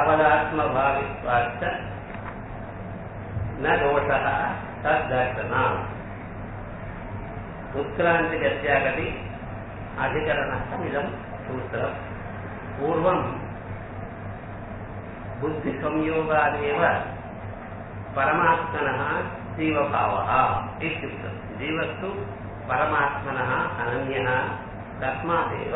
यावदात्मभावित्वाच्च न दोषः तद्दर्शनात् उत्क्रान्तिगत्यागति अधिकरणस्थमिदं सूत्रम् पूर्वं बुद्धिसंयोगादेव परमात्मनः जीवभावः इत्युक्तं जीवस्तु परमात्मनः अनन्यः तस्मादेव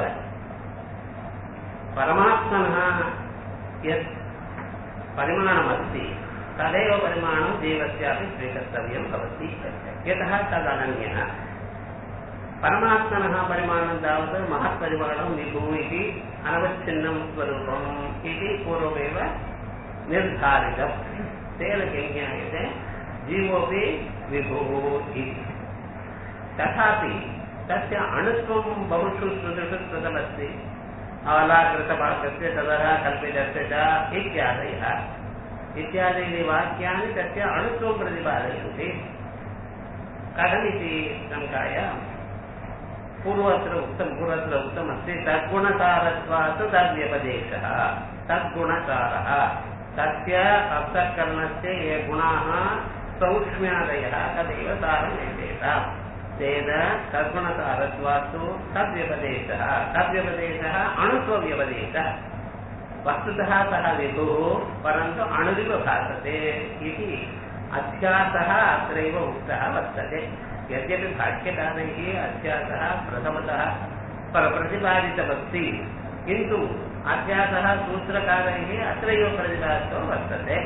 परमात्मनः यत् परिमाणमस्ति तदेव परिमाणं जीवस्यापि स्वीकर्तव्यं भवति यतः तदनन्यः परमात्मनः परिमाणं तावत् महत्परिमाणं विभुः इति अनवच्छिन्नं स्वरूपम् इति पूर्वमेव निर्धारितं तेन किं ज्ञायते जीवोऽपि विभुः इति तथापि तस्य अणुत्वं बहुषु श्रुतिषु कृतमस्ति अलाकृतभागस्य तदः कल्पितस्य च इत्यादयः इत्यादीनि वाक्यानि तस्य अणुत्वं प्रतिपादयन्ति कथमिति शङ्काय पूर्वत्र उक्तं पूर्वत्र उक्तमस्ति तद्गुणकारत्वात् तद्व्यपदेशः तद्गुणकारः तस्य अर्थकरणस्य ये गुणाः सौक्ष्म्यादयः तदेव सारम् एतेषाम् तेन तद्गुणकारत्वात्तु तद्व्यपदेशः तद्व्यपदेशः अणुत्वव्यपदेशः वस्तुतः सः विभुः परन्तु अणुरिव भासते इति अध्यासः अत्रैव उक्तः वर्तते यद्यपि भाष्यकारैः अध्यासः प्रथमतः प्रतिपादितमस्ति किन्तु अध्यासः सूत्रकारैः अत्रैव प्रतिपादितो वर्तते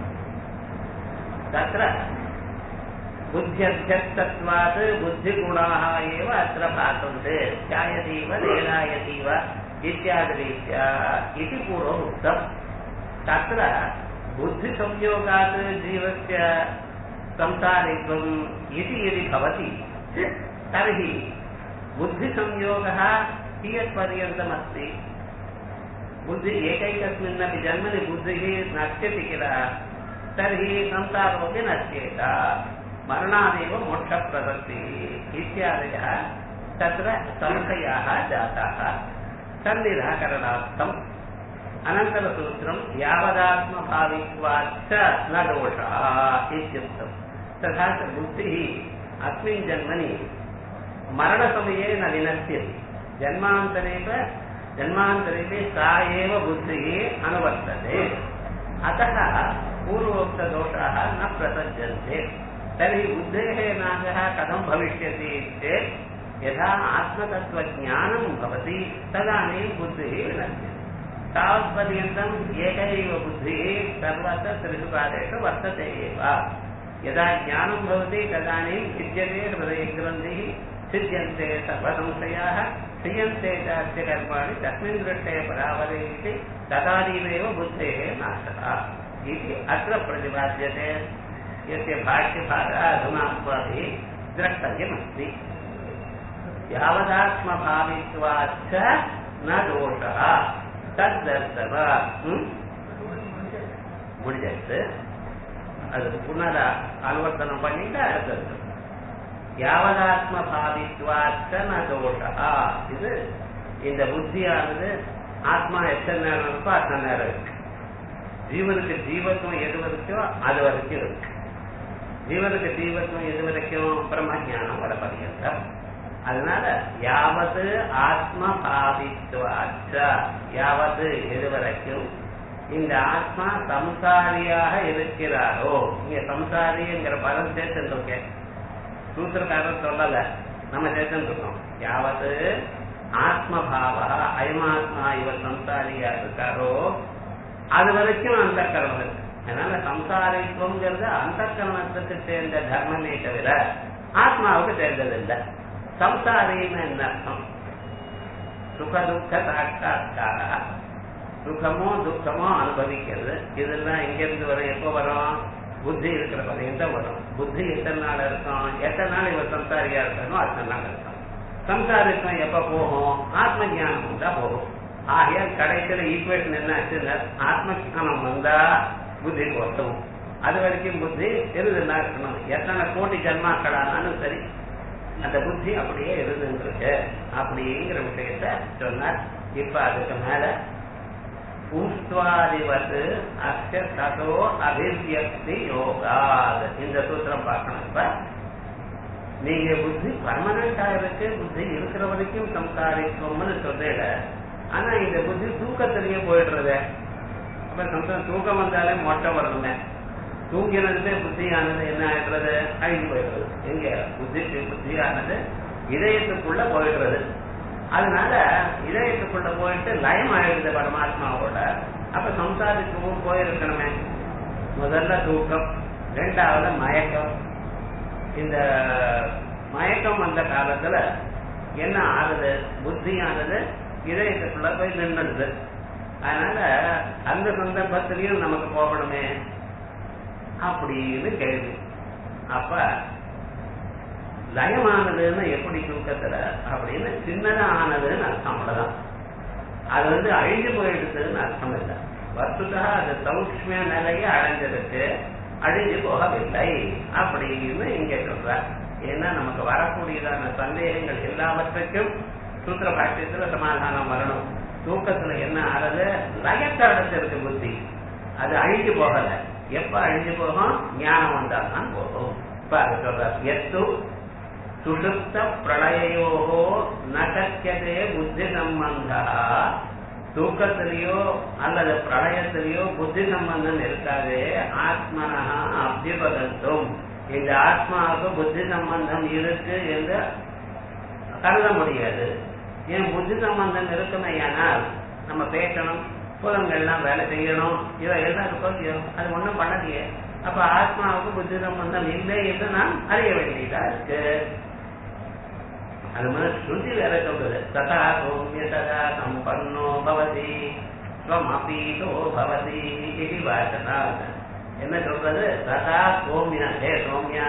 तत्र बुद्ध्यध्यस्तत्वात् बुद्धिगुणाः एव अत्र भासन्ते ध्यायतीव लेलायतीव इत्यादिरीत्या इति पूर्वम् उक्तम् तत्र बुद्धिसंयोगात् जीवस्य संसारित्वम् इति यदि भवति तर्हि बुद्धिसंयोगः कियत्पर्यन्तमस्ति बुद्धिः एकैकस्मिन्नपि जन्मनि बुद्धिः नश्यति किल तर्हि संसारोऽपि नश्येत मरणादेव मोक्षप्रवृत्तिः इत्यादयः तत्र संशयाः जाताः तन्निराकरणार्थम् अनन्तरसूत्रं यावदात्मभावित्वाच्च न दोषः इत्युक्तं तथा च बुद्धिः अस्मिन् जन्मनि मरणसमये न विनश्यति जन्मान्तरेव जन्मान्तरे सा एव बुद्धिः अनुवर्तते अतः पूर्वोक्तदोषाः न प्रसज्यन्ते तर्हि बुद्धेः नाशः कथं भविष्यति चेत् यथा आत्मतत्त्वज्ञानं भवति तदानीं बुद्धिः विनश्यति तावत्पर्यन्तम् एक एव बुद्धिः सर्वत्र त्रिषु कालेषु वर्तते एव यदा ज्ञानं भवति तदानीं भिद्यते हृदयग्रन्थिः सिद्ध्यन्ते सर्वसंशयाः क्रियन्ते चास्य कर्माणि तस्मिन् दृष्टे परावरे इति तदानीमेव बुद्धेः नाशः इति अत्र प्रतिपाद्यते यस्य भाष्यभागः अधुना अस्माभिः द्रष्टव्यमस्ति यावदात्मभावित्वाच्च न दोषः தத்தர்த்தவ முடிஞ்சாச்சு அது புனர அனுவர்த்தனம் பண்ணிட்டு அடுத்தது யாவதாத்ம பாவித்வாச்சன தோஷா இது இந்த புத்தியானது ஆத்மா எத்தனை நேரம் இருக்கோ அத்தனை நேரம் இருக்கு ஜீவனுக்கு ஜீவத்துவம் எது வரைக்கும் அது வரைக்கும் இருக்கு ஜீவனுக்கு ஜீவத்துவம் எது வரைக்கும் பிரம்ம ஜானம் வர பரியந்தம் அதனால யாவது ஆத்ம பாவித்வாச்ச யாவது எதுவரைக்கும் இந்த ஆத்மா சம்சாரியாக இருக்கிறாரோ இங்க சம்சாரிங்கிற பதம் சேர்த்துருக்கேன் சூத்திரக்காரர் சொல்லல நம்ம சேர்த்துருக்கோம் யாவது ஆத்மபாவா அயமாத்மா இவர் சம்சாரியா இருக்காரோ அது வரைக்கும் அந்த கரணம் இருக்கு அதனால சம்சாரித்துவங்கிறது அந்த கரணத்துக்கு சேர்ந்த தர்மமே தவிர ஆத்மாவுக்கு சேர்ந்ததில்லை சம்சாரின்னு என்ன அர்த்தம் சுக துக்க சாட்சா்கார சுகமோ துக்கமோ அனுபவிக்கிறது இதெல்லாம் எங்கிருந்து வரும் எப்போ வரும் புத்தி இருக்கிற பதையும் வரும் புத்தி எத்தனை நாள் இருக்கும் எத்தனை நாள் இவர் சம்சாரியா இருக்கணும் அத்தனை நாள் இருக்கும் சம்சாரிக்கும் எப்ப போகும் ஆத்ம ஜானம் தான் போகும் ஆகையால் கடைசியில் ஈக்குவேஷன் என்ன ஆச்சுன்னா ஆத்ம ஜானம் வந்தா புத்தி ஒட்டும் அது வரைக்கும் புத்தி இருந்துதான் இருக்கணும் எத்தனை கோடி ஜன்மாக்களானாலும் சரி அந்த புத்தி அப்படியே இருந்துருக்கு அப்படிங்கிற விஷயத்த சொன்னார் இப்ப அதுக்கு மேல பூஷ்டுவாதிபத்து அஸ்ய ததோ அபிவியக்தி யோகாத் இந்த சூத்திரம் பார்க்கணும் இப்ப நீங்க புத்தி பர்மனண்டா இருக்கு புத்தி இருக்கிற வரைக்கும் சம்சாரிக்கும்னு சொல்றேன் ஆனா இந்த புத்தி தூக்கத்திலேயே போயிடுறது அப்ப சம்சாரம் தூக்கம் வந்தாலே மொட்டை வரணுமே தூங்கினதுமே புத்தியானது என்ன ஆயிடுறது அழிஞ்சு போயிடுறது எங்க புத்தி புத்தியானது இதயத்துக்குள்ள போயிடுறது அதனால இதயத்துக்குள்ள போயிட்டு லயம் ஆயிடுது பரமாத்மாவோட அப்ப சம்சாரத்துக்கும் போயிருக்கணுமே முதல்ல தூக்கம் ரெண்டாவது மயக்கம் இந்த மயக்கம் வந்த காலத்துல என்ன ஆகுது புத்தியானது இதயத்துக்குள்ள போய் நின்றுடுது அதனால அந்த சந்தர்ப்பத்திலையும் நமக்கு போகணுமே அப்படின்னு கேள்வி அப்ப லயமானதுன்னு எப்படி தூக்கத்துல அப்படின்னு சின்னதா ஆனதுன்னு அர்த்தம் அவ்வளவுதான் அது வந்து அழிஞ்சு போயிடுதுன்னு அர்த்தம் இல்லை வஸ்துதா அது சௌக்ஷ்மிய நிலையை அடைஞ்சிருக்கு அழிஞ்சு போகவில்லை அப்படின்னு இங்க சொல்ற ஏன்னா நமக்கு வரக்கூடியதான சந்தேகங்கள் எல்லாவற்றுக்கும் சூத்திர பாஷ்யத்துல சமாதானம் வரணும் தூக்கத்துல என்ன ஆறது லயத்தை அடைஞ்சிருக்கு புத்தி அது அழிஞ்சு போகல எப்ப அழிஞ்சு போகும் ஞானம் வந்தால்தான் போகும் இப்ப அது சொல்ற எத்து சுஷுப்த பிரளயோகோ நகத்தியதே புத்தி சம்பந்தா தூக்கத்திலேயோ அல்லது பிரளயத்திலேயோ புத்தி சம்பந்தம் இருக்காது ஆத்மனா அபிபகத்தும் இந்த ஆத்மாவுக்கு புத்தி சம்பந்தம் இருக்கு என்று கருத முடியாது ஏன் புத்தி சம்பந்தம் இருக்குமே ஆனால் நம்ம பேசணும் புலங்கள்லாம் வேலை செய்யணும் இவை எல்லாம் இருக்கோம் அது ஒண்ணும் பண்ணலையே அப்ப ஆத்மாவுக்கு புத்தி சம்பந்தம் இல்லை என்று நாம் அறிய வேண்டியதா இருக்கு அது மாதிரி ஸ்ருதி வேற சொல்றது ததா சௌமிய ததா சம்பன்னோ பவதி ஸ்வமபீதோ பவதி இது வாசனா என்ன சொல்றது ததா சோமியா ஹே சோமியா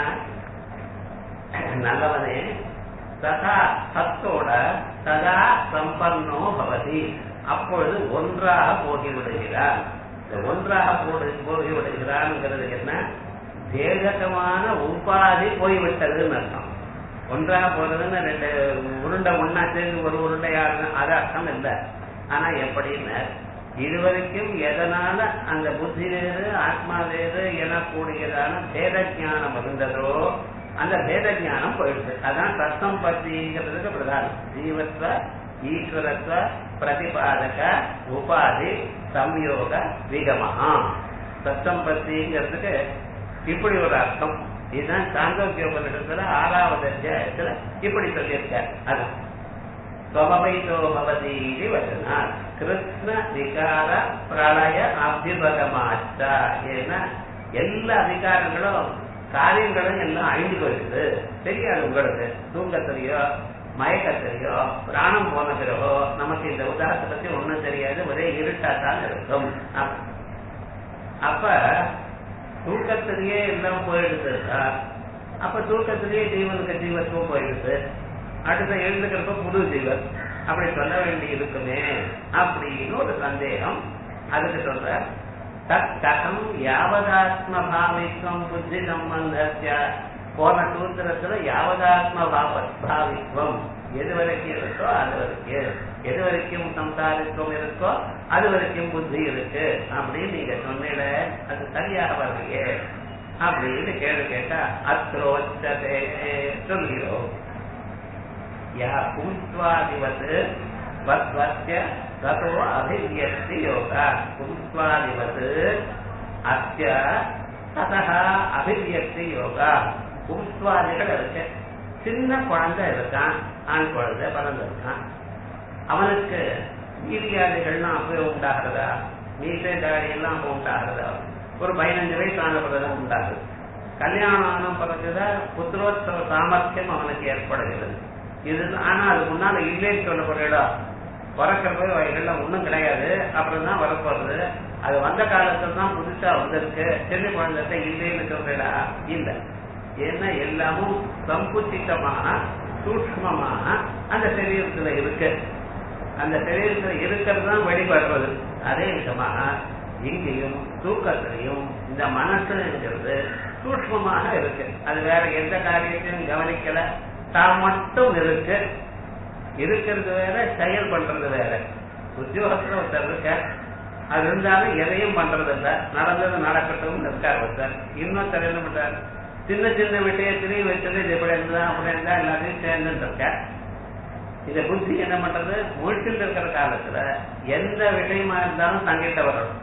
நல்லவனே ததா சத்தோட ததா சம்பன்னோ பவதி அப்பொழுது ஒன்றாக போகிவிடுகிறார் இந்த ஒன்றாக போடு போகிவிடுகிறான்ங்கிறது என்ன தேககமான உபாதி போய்விட்டதுன்னு அர்த்தம் ஒன்றாக போறதுன்னு ரெண்டு உருண்டை ஒன்னா சேர்ந்து ஒரு உருண்டையாக அது அர்த்தம் இல்லை ஆனா எப்படின்னு இதுவரைக்கும் எதனால அந்த புத்தி வேறு ஆத்மா வேறு எனக்கூடியதான பேத ஞானம் இருந்ததோ அந்த பேத ஞானம் போயிடுது அதான் சத்தம் பத்திங்கிறதுக்கு பிரதானம் ஜீவத்வ ஈஸ்வரத்வ பிரதிபாதக உபாதி சம்யோக விகமஹா சத்தம் பத்திங்கிறதுக்கு இப்படி ஒரு அர்த்தம் இதுதான் சாந்தோக்கியோபனிடத்துல ஆறாவது அத்தியாயத்துல இப்படி சொல்லியிருக்கார் அதான் ஸ்வபைதோ பவதி இது வச்சனா கிருஷ்ண விகார பிரளய அபிபகமாச்சா ஏன்னா எல்லா அதிகாரங்களும் காரியங்களும் எல்லாம் அழிந்து போயிடுது தெரியாது உங்களுக்கு தூங்கத்திலேயோ மயக்கத்திலேயோ பிராணம் போன பிறகோ நமக்கு இந்த உதாரணத்தை பத்தி ஒண்ணும் தெரியாது ஒரே இருட்டாத்தான் இருக்கும் அப்ப தூக்கத்திலேயே எல்லாம் போயிடுது அப்ப தூக்கத்திலேயே ஜீவனுக்கு ஜீவத்துவம் போயிடுது அடுத்த எழுந்துக்கிறப்ப புது ஜீவன் அப்படி சொல்ல வேண்டி இருக்குமே அப்படின்னு ஒரு சந்தேகம் அதுக்கு சொல்ற தத்தகம் யாவதாத்ம பாவித்வம் புத்தி சம்பந்தத்திய போன சூத்திரத்துல யாவதாத்ம பாவ பாவித்வம் எது வரைக்கும் இருக்கோ அது வரைக்கும் எது வரைக்கும் சம்சாரித்துவம் இருக்கோ அது வரைக்கும் புத்தி இருக்கு அப்படின்னு நீங்க சொன்னீங்க அது சரியாக வரலையே அப்படின்னு கேள்வி கேட்டா அத்ரோச்சதே சொல்கிறோம் யா பும்ஸ்வாதிவத் வத்வஸ்ய ததோ அபிவியஸ்தி யோகா பும்ஸ்வாதிவத் அஸ்ய ததா அபிவியஸ்தி யோகா பும்ஸ்வாதிகள் இருக்கு சின்ன குழந்தை இருக்கான் ஆண் குழந்தை பிறந்திருக்கான் அவனுக்கு வீரியாதிகள்லாம் அப்பவே உண்டாகிறதா மீசை தாடி எல்லாம் அப்ப உண்டாகிறதா ஒரு பதினஞ்சு வயசு ஆன பிறகுதான் உண்டாகுது கல்யாணம் ஆன பிறகுதான் புத்திரோத்சவ சாமர்த்தியம் அவனுக்கு ஏற்படுகிறது இது ஆனா அது முன்னால இல்லைன்னு சொல்லப்படுறா பிறக்கிறப்ப அவைகள்லாம் ஒண்ணும் கிடையாது அப்புறம் தான் வரப்போறது அது வந்த காலத்துல தான் புதுசா வந்திருக்கு சின்ன குழந்தை இல்லைன்னு சொல்றா இல்ல ஏன்னா எல்லாமும் சங்குச்சித்தமாக சூக்மமாக அந்த சரீரத்துல இருக்கு அந்த சரீரத்துல இருக்கிறது தான் வெளிப்படுறது அதே விதமாக இங்கேயும் தூக்கத்திலையும் இந்த மனசுல இருக்கிறது சூக்மமாக இருக்கு அது வேற எந்த காரியத்தையும் கவனிக்கல தான் மட்டும் இருக்கு இருக்கிறது வேற செயல் பண்றது வேற உத்தியோகத்துல ஒருத்தர் இருக்க அது இருந்தாலும் எதையும் பண்றது இல்ல நடந்தது நடக்கட்டும் இருக்கார் ஒருத்தர் இன்னொருத்தர் என்ன பண்றார் சின்ன சின்ன விஷயத்திலையும் வச்சது இது எப்படி இருந்தா அப்படி இருந்தா எல்லாத்தையும் சேர்ந்துட்டு இருக்க இந்த புத்தி என்ன பண்றது முழிச்சுட்டு இருக்கிற காலத்துல எந்த விஷயமா இருந்தாலும் தங்கிட்ட வரணும்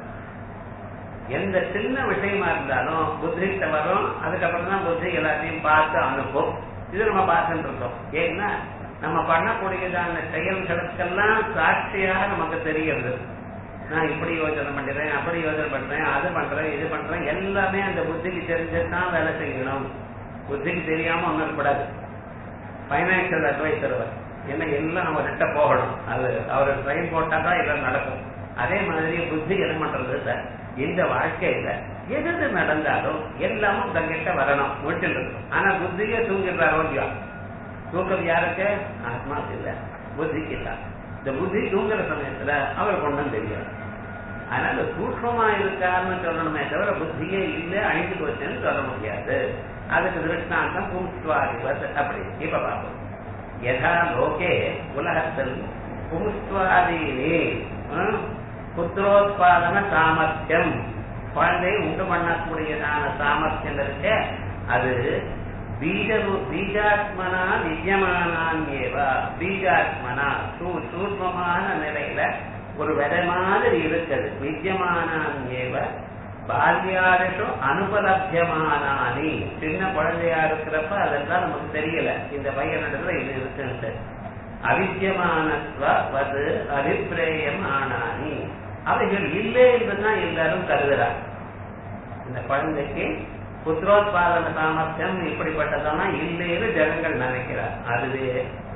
எந்த சின்ன விஷயமா இருந்தாலும் புத்திகிட்ட வரும் அதுக்கப்புறம் தான் புத்தி எல்லாத்தையும் பார்த்து அனுப்பும் இது நம்ம பார்த்துட்டு இருக்கோம் ஏன்னா நம்ம பண்ணக்கூடியதான செயல்களுக்கெல்லாம் சாட்சியாக நமக்கு தெரிகிறது நான் இப்படி யோசனை பண்றேன் அப்படி யோசனை பண்றேன் அது பண்றேன் இது பண்றேன் எல்லாமே அந்த புத்திக்கு தெரிஞ்சுதான் வேலை செய்யணும் புத்திக்கு தெரியாம ஒன்றும் இருக்கக்கூடாது பைனான்சியல் அட்வைசர் அவர் என்ன எல்லாம் அவர்கிட்ட போகணும் அது அவர் ட்ரெயின் போட்டா தான் எல்லாம் நடக்கும் அதே மாதிரி புத்தி என்ன பண்றது சார் இந்த வாழ்க்கையில எது எது நடந்தாலும் எல்லாமும் தங்கிட்ட வரணும் முடிச்சுட்டு இருக்கும் ஆனா புத்தியே தூங்கிடுறாரோ இல்லையா தூக்கம் யாருக்கு ஆத்மாக்கு இல்ல புத்திக்கு இல்ல இந்த புத்தி தூங்குற சமயத்துல அவர் கொண்டும் தெரியாது அதனால சூக்மமா இருக்காருன்னு சொல்லணுமே தவிர புத்தியே இல்ல அழிஞ்சு போச்சுன்னு சொல்ல முடியாது அதுக்கு திருஷ்டாந்தம் பும்ஸ்வாதிபத் அப்படி இப்ப பார்ப்போம் யதா லோகே உலகத்தில் பும்ஸ்வாதீனி ஹம், புத்திரோத்பாதன சாமர்த்தியம் குழந்தையை உண்டு பண்ணக்கூடியதான சாமர்த்தியம் இருக்க அது பீஜ பீஜாத்மனா வித்யமானான்யேவா பீஜாத்மனா சூ- சூட்சமான நிலையில ஒரு விதை மாதிரி இருக்குது வித்யமானான்யேவ பால்யாரிஷு அனுபலபியமானானி சின்ன குழந்தையா இருக்கிறப்ப அதெல்லாம் நமக்கு தெரியல இந்த பையனிடத்துல இது இருக்குன்ட்டு அவித்தியமானத்வ வது அபிப்பிரேயம் ஆனானி அவைகள் இல்லை என்றுதான் எல்லாரும் கருதுறாங்க இந்த குழந்தைக்கு புத்திரோத்பாதன சாமர்த்தியம் இப்படிப்பட்டதெல்லாம் இல்லைன்னு ஜனங்கள் நினைக்கிறார் அதுவே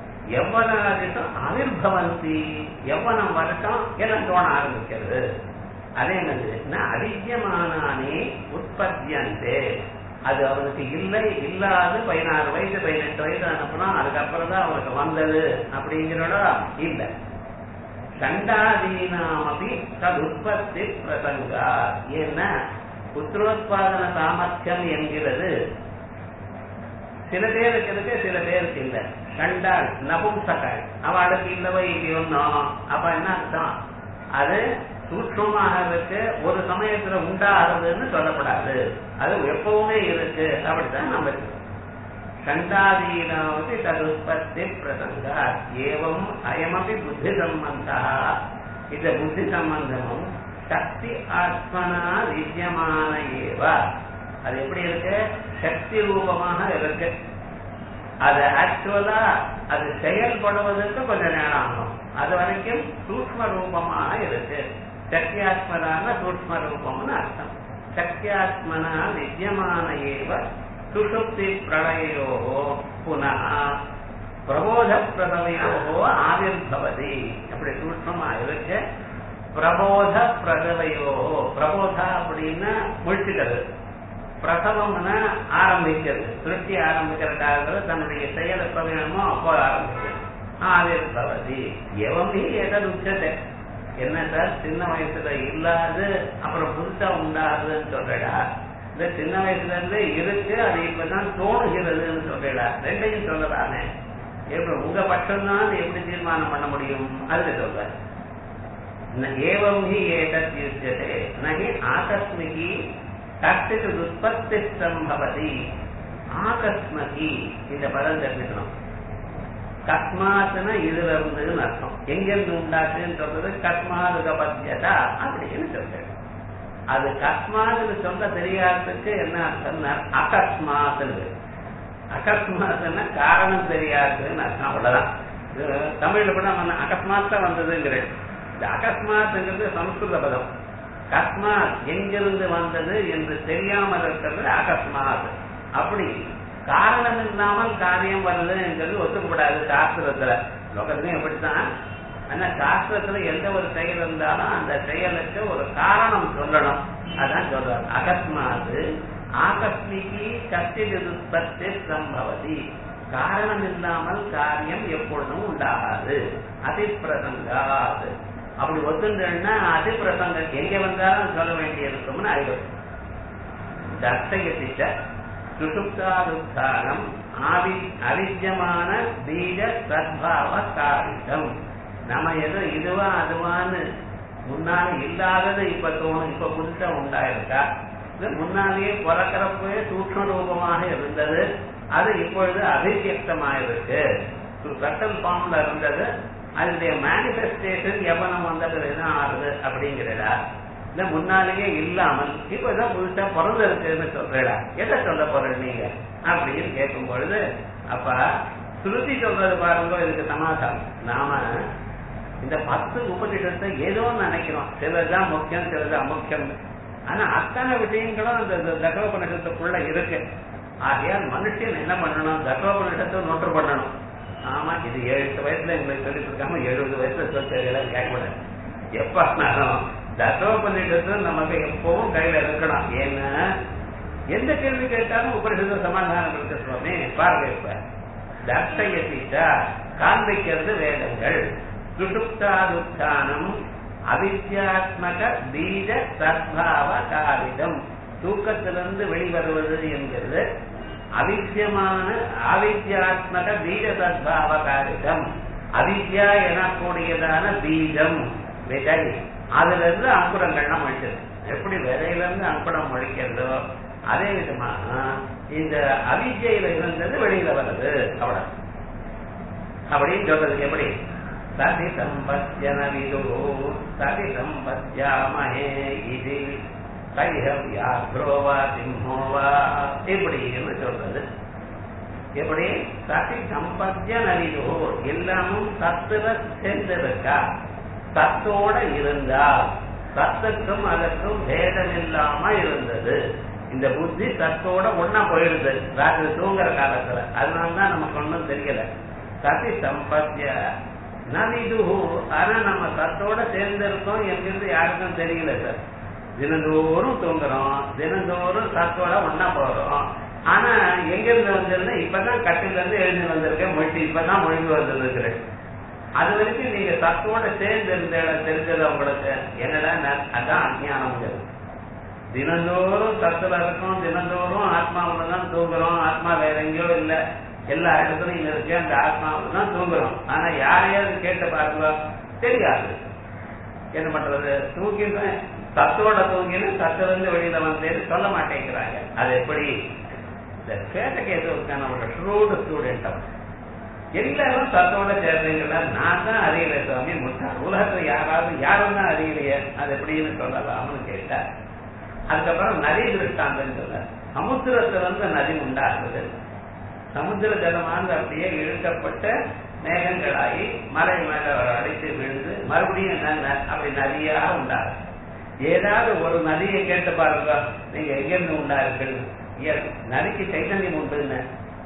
எவ்வளவு ஆவிர்பவந்தி எவ்வளவு வரட்டும் எல்லாம் தோண ஆரம்பிக்கிறது அதே என்னது அவித்தியமானானே உற்பத்தியந்தே அது அவனுக்கு இல்லை இல்லாது பதினாறு வயசு பதினெட்டு வயசு அனுப்புனா அதுக்கப்புறம் தான் அவனுக்கு வந்தது அப்படிங்கிறோட இல்லை சண்டாதீனாமபி ததுற்பத்தி பிரசங்கா ஏன்னா புத்திரோத்பாதன சாமர்த்தியம் என்கிறது சில பேருக்கு இருக்கு சில பேருக்கு இல்ல கண்டாள் நபும்சகாள் அவளுக்கு இல்லவோ இல்லையோன்னோ அப்ப என்ன அர்த்தம் அது சூட்சமாக இருக்கு ஒரு சமயத்துல உண்டாகிறதுன்னு சொல்லப்படாது அது எப்பவுமே இருக்கு அப்படித்தான் நம்ம இருக்கோம் கண்டாதீனாவது ததுற்பத்தி பிரசங்கா ஏவம் அயமபி புத்தி சம்பந்தா இந்த புத்தி சம்பந்தமும் சக்தி ஆத்மனா வித்தியமான ஏவ அது எப்படி இருக்கு சக்தி ரூபமாக இருக்கு அது ஆக்சுவலா அது செயல்படுவதற்கு கொஞ்சம் நேரம் ஆகும் அது வரைக்கும் சூக்ம ரூபமாக இருக்கு சக்தியாத்மனான சூக்ம ரூபம்னு அர்த்தம் சக்தியாத்மனா வித்தியமான ஏவ சுஷுப்தி பிரளயோ புனः பிரபோத பிரதமையோ ஆவிர்பவதி அப்படி சூட்சமா இருக்கு பிரபோத பிரதவையோ பிரபோதா அப்படின்னா முழிச்சுக்கிறது பிரசவம்னா ஆரம்பிக்கிறது திருப்தி ஆரம்பிக்கிறதுக்காக தன்னுடைய செயல் எப்ப வேணுமோ அப்போ ஆரம்பிக்கிறது ஆவிர்பவதி எவமே எதன் உச்சத்தை என்ன சார் சின்ன வயசுல இல்லாது அப்புறம் புதுசா உண்டாகுதுன்னு சொல்றடா இந்த சின்ன வயசுல இருந்து இருக்கு அது இப்பதான் தோணுகிறதுன்னு சொல்றடா ரெண்டையும் சொல்லலாமே எப்படி உங்க பட்சம்தான் எப்படி தீர்மானம் பண்ண முடியும் அதுக்கு சொல்ற ஏவம் ஹி ஏதத் யுஜ்யதே நகி ஆகஸ்மிகி கஷ்டித்து உற்பத்தி சம்பவதி ஆகஸ்மகி இந்த பதம் தெரிஞ்சுக்கணும் கஸ்மாத்னா இதுல இருந்துன்னு அர்த்தம் எங்கிருந்து உண்டாச்சுன்னு சொல்றது கஸ்மாது பத்தியதா அப்படின்னு சொல்றேன் அது கஸ்மாதுன்னு சொல்ல தெரியாததுக்கு என்ன அர்த்தம்னா அகஸ்மாத்துன்னு அகஸ்மாத்துன்னா காரணம் தெரியாதுன்னு அர்த்தம் அவ்வளவுதான் இது தமிழ்ல கூட நம்ம அகஸ்மாத்தா வந்ததுங்கிறேன் இந்த அகஸ்மாத்துங்கிறது சம்ஸ்கிருத பதம் கஸ்மாத் எங்கிருந்து வந்தது என்று தெரியாமல் இருக்கிறது அகஸ்மாத் அப்படி காரணம் இல்லாமல் காரியம் வருது என்கிறது ஒத்துக்கப்படாது சாஸ்திரத்துல லோகத்துலயும் எப்படித்தான் ஆனா சாஸ்திரத்துல எந்த ஒரு செயல் இருந்தாலும் அந்த செயலுக்கு ஒரு காரணம் சொல்லணும் அதான் சொல்றாரு அகஸ்மாது ஆகஸ்மிகி கஷ்டிபத்தி சம்பவதி காரணம் இல்லாமல் காரியம் எப்பொழுதும் உண்டாகாது அதிப்பிரசங்காது அப்படி ஒத்துண்டா அதிப்பிரசங்கம் எங்க வந்தாலும் சொல்ல வேண்டியிருக்கும்னு அறிவு தர்த்தயத்திட்ட சுசுப்தாருத்தானம் ஆவி அவித்தியமான பீஜ சத்பாவ காரியம் நம்ம எதோ இதுவா அதுவான்னு முன்னால இல்லாதது இப்ப தோணும் இப்ப புதுசா உண்டாயிருக்கா இது முன்னாலேயே பிறக்கிறப்பவே சூக்ம ரூபமாக இருந்தது அது இப்பொழுது அபிவியக்தமாயிருக்கு சட்டம் ஃபார்ம்ல இருந்தது அதனுடைய மேனிபெஸ்டேஷன் எவனம் வந்த பிறகுதான் ஆறுது அப்படிங்கிறதா இல்ல முன்னாலேயே இல்லாமல் இப்பதான் புதுசா பிறந்திருக்குன்னு சொல்றா எதை சொல்ல போற நீங்க அப்படின்னு கேட்கும் பொழுது அப்ப ஸ்ருதி சொல்றது பாருங்க இதுக்கு சமாதானம் நாம இந்த பத்து உபநிஷத்தை ஏதோ நினைக்கிறோம் சிலதுதான் முக்கியம் சிலது அமுக்கியம் ஆனா அத்தனை விஷயங்களும் அந்த தகவபனிஷத்துக்குள்ள இருக்கு ஆகையால் மனுஷன் என்ன பண்ணணும் தகவபனிஷத்தை நோட்டு பண்ணணும் ஆமா இது ஏழு வயசுல எங்களுக்கு சொல்லிட்டு இருக்காம எழுபது வயசுல சொல்லி தெரியல கேட்கக்கூடாது எப்பனாலும் தசோபனிஷத்து நமக்கு எப்பவும் கையில இருக்கணும் ஏன்னா எந்த கேள்வி கேட்டாலும் உபனிஷத்து சமாதானம் இருக்கு சுவாமி பாருங்க இப்ப தர்சயசிட்டா காண்பிக்கிறது வேதங்கள் சுசுப்தாதுத்தானம் அவித்யாத்மக பீஜ சத்பாவ காரிதம் தூக்கத்திலிருந்து வெளிவருவது என்கிறது அவித்தியமான அவித்யாத்மக பீஜ சத்பாவ காரிதம் அவித்யா எனக்கூடியதான பீஜம் விதை அதுல இருந்து அங்குரங்கள்லாம் முழிச்சது எப்படி விதையில இருந்து அங்குரம் முழிக்கிறதோ அதே விதமாக இந்த அவித்யில இருந்தது வெளியில வருது அவ்வளவு அப்படின்னு சொல்றது எப்படி சதி சம்பத்தியன விது சதி சம்பத்தியாமஹே இது கைஹவ்யாக்ரோவா சிம்மோவா இப்படின்னு சொல்றது எப்படி சதி சம்பத்திய நவிதோ எல்லாமும் சத்துல சேர்ந்திருக்கா சத்தோட இருந்தா சத்துக்கும் அதற்கும் பேதம் இல்லாம இருந்தது இந்த புத்தி சத்தோட ஒன்னா போயிடுது ராத்திரி தூங்குற காலத்துல அதனாலதான் நமக்கு ஒன்றும் தெரியல சதி சம்பத்திய நவிதுஹு ஆனா நம்ம சத்தோட சேர்ந்திருக்கோம் என்கிறது யாருக்கும் தெரியல சார் தினந்தோறும் தூங்குறோம் தினந்தோறும் சத்தோட ஒன்னா போறோம் ஆனா எங்க இருந்து வந்திருந்தா இப்பதான் கட்டில இருந்து எழுந்து வந்திருக்கேன் மொழி இப்பதான் மொழிந்து வந்திருக்கிறேன் அது வரைக்கும் நீங்க சத்தோட சேர்ந்து இருந்த தெரிஞ்சது உங்களுக்கு என்னடா அதான் அஜானம் தினந்தோறும் சத்துல இருக்கும் தினந்தோறும் ஆத்மாவில தான் தூங்குறோம் ஆத்மா வேற எங்கேயோ இல்ல எல்லா இடத்துலயும் இருக்கு அந்த ஆத்மாவில தான் தூங்குறோம் ஆனா யாரையாவது கேட்டு பாருங்க தெரியாது என்ன பண்றது தூங்கிடுவேன் சத்தோட தூங்கினு சத்துல இருந்து வெளியில வந்தேன்னு சொல்ல மாட்டேங்கிறாங்க அது எப்படி இந்த கேட்ட கேட்டு இருக்கான ஒரு ஷ்ரூடு ஸ்டூடெண்ட் அவன் எல்லாரும் சத்தோட சேர்ந்தீங்களா நான் தான் அறியல சுவாமி முட்டா உலகத்துல யாராவது யாரும் தான் அறியலையே அது எப்படின்னு சொல்லலாம்னு கேட்டா அதுக்கப்புறம் நதி திருஷ்டாந்தம் சொல்ல சமுத்திரத்துல வந்து நதி உண்டாகுது சமுத்திர ஜலமானது அப்படியே இழுக்கப்பட்ட மேகங்களாகி மலை மேல அடைத்து விழுந்து மறுபடியும் என்ன அப்படி நதியாக உண்டாகும் ஏதாவது ஒரு நதியை கேட்டு பாருங்க நீங்க எங்கிருந்து உண்டா இருக்குன்னு நதிக்கு சைத்தன்யம் உண்டுன்னு